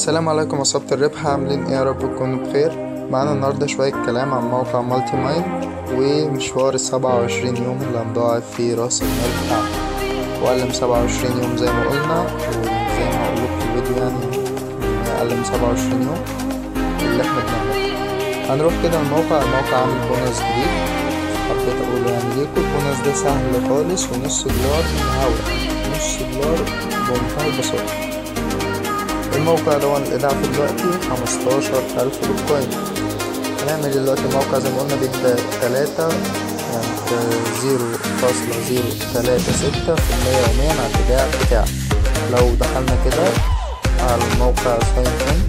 السلام عليكم عصابة الربح عاملين ايه يا رب تكونوا بخير معانا النهاردة شوية كلام عن موقع مالتي مايند ومشوار السبعة وعشرين يوم اللي هنضاعف فيه راس المال بتاعنا وأقل من سبعة وعشرين يوم زي ما قلنا وزي ما هقولك في الفيديو يعني أقل من سبعة وعشرين يوم اللي احنا بنعمله هنروح كده الموقع الموقع عامل بونص جديد حبيت أقول يعني ليكم البونص ده سهل خالص ونص دولار هوا نص دولار بمنتهى البساطة الموقع ده الإيداع في دلوقتي خمستاشر ألف بيتكوين هنعمل دلوقتي الموقع زي ما قلنا بيبدأ تلاتة يعني زيرو فاصلة زيرو تلاتة ستة في المية يوميا على الإيداع بتاعك لو دخلنا كده على الموقع ساين إن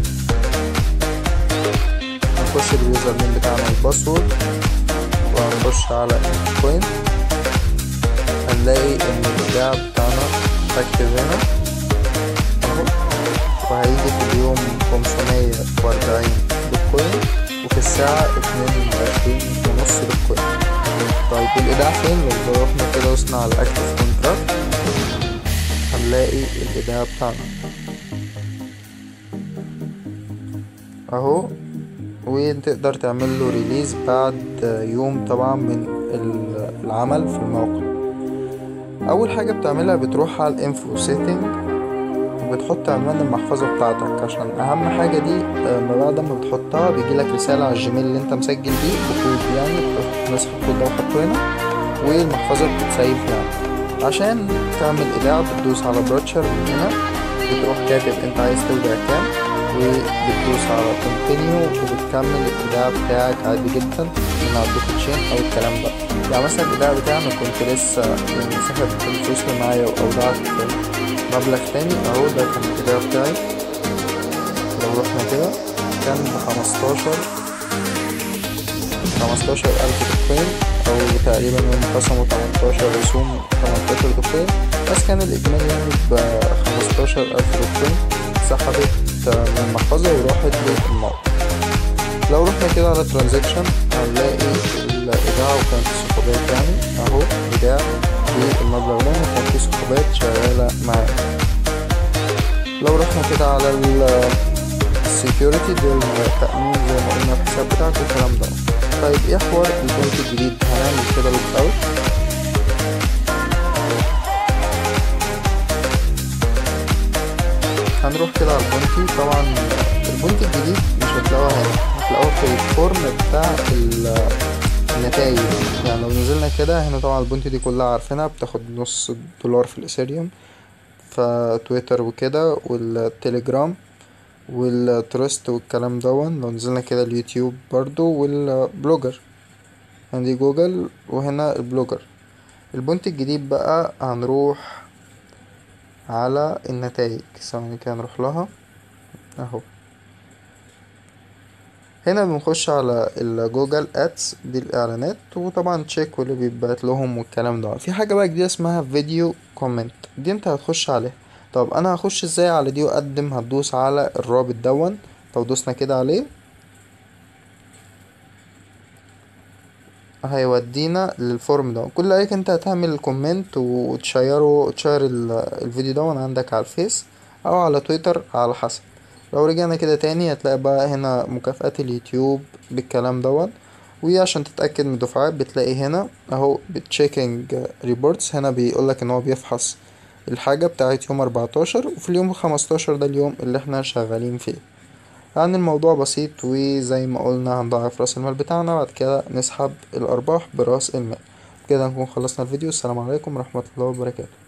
هنخش اليوزر نيم بتاعنا الباسورد وهنخش على بيتكوين هنلاقي إن الإيداع بتاعنا أكتف هنا أهو وهيجي في اليوم خمسمية وأربعين بيتكوين وفي الساعة اتنين وعشرين ونص بيتكوين طيب الإيداع فين؟ لو رحنا كده وصلنا على أكتف كونتراكت هنلاقي الإيداع بتاعنا أهو وتقدر تعمل له ريليز بعد يوم طبعا من العمل في الموقع أول حاجة بتعملها بتروح على الانفو سيتنج وبتحط عنوان المحفظة بتاعتك عشان أهم حاجة دي ما بعد ما بتحطها بيجيلك رسالة على الجيميل اللي انت مسجل بيه بكود يعني نسخ الكود ده وحطه هنا والمحفظة بتتسيف يعني عشان تعمل إيداع بتدوس على براتشر من هنا بتروح كاتب انت عايز تودع كام وبتدوس على كونتينيو وبتكمل الإيداع بتاعك عادي جدا من على الدوت تشين أو الكلام ده يعني مثلا الإيداع بتاعي أنا كنت لسه يعني سحب الفلوس اللي معايا وأودعت مبلغ تاني اهو ده كان الإيداع بتاعي لو رحنا كده كان بخمستاشر خمستاشر ألف بيتكوين أو تقريبا هم قسموا تمنتاشر رسوم تمنتاشر بيتكوين بس كان الإجمالي يعني بخمستاشر ألف بيتكوين سحبت من المحفظة وراحت للموقع لو رحنا كده على ترانزاكشن هنلاقي الإيداع وكانت السحوبات يعني أهو إيداع بالمبلغ ده كان في سحوبات شغالة معانا لو رحنا كده على السكيورتي ده التأمين زي ما قلنا الحساب بتاعك والكلام ده طيب ايه حوار البنك الجديد هنعمل كده لوك اوت هنروح كده على البنكي طبعا البنك الجديد مش هتلاقوها هنا هتلاقوها في الفورم بتاع النتائج يعني لو نزلنا كده هنا طبعا البنت دي كلها عارفينها بتاخد نص دولار في الاثيريوم فتويتر وكده والتليجرام والترست والكلام دون لو نزلنا كده اليوتيوب برضو والبلوجر عندي جوجل وهنا البلوجر البنت الجديد بقى هنروح على النتائج ثواني كده نروح لها اهو هنا بنخش على الجوجل ادز دي الاعلانات وطبعا تشيك واللي بيتبعت لهم والكلام ده في حاجه بقى جديده اسمها فيديو كومنت دي انت هتخش عليها طب انا هخش ازاي على دي واقدم هتدوس على الرابط دون لو دوسنا كده عليه هيودينا للفورم ده كل عليك انت هتعمل كومنت وتشيره تشير الفيديو ده عندك على الفيس او على تويتر على حسب لو رجعنا كده تاني هتلاقي بقى هنا مكافآت اليوتيوب بالكلام دون وعشان تتأكد من الدفعات بتلاقي هنا اهو بتشيكينج ريبورتس هنا بيقولك ان هو بيفحص الحاجة بتاعت يوم اربعتاشر وفي اليوم الخمستاشر ده اليوم اللي احنا شغالين فيه يعني الموضوع بسيط وزي ما قلنا هنضاعف راس المال بتاعنا بعد كده نسحب الأرباح براس المال كده نكون خلصنا الفيديو السلام عليكم ورحمة الله وبركاته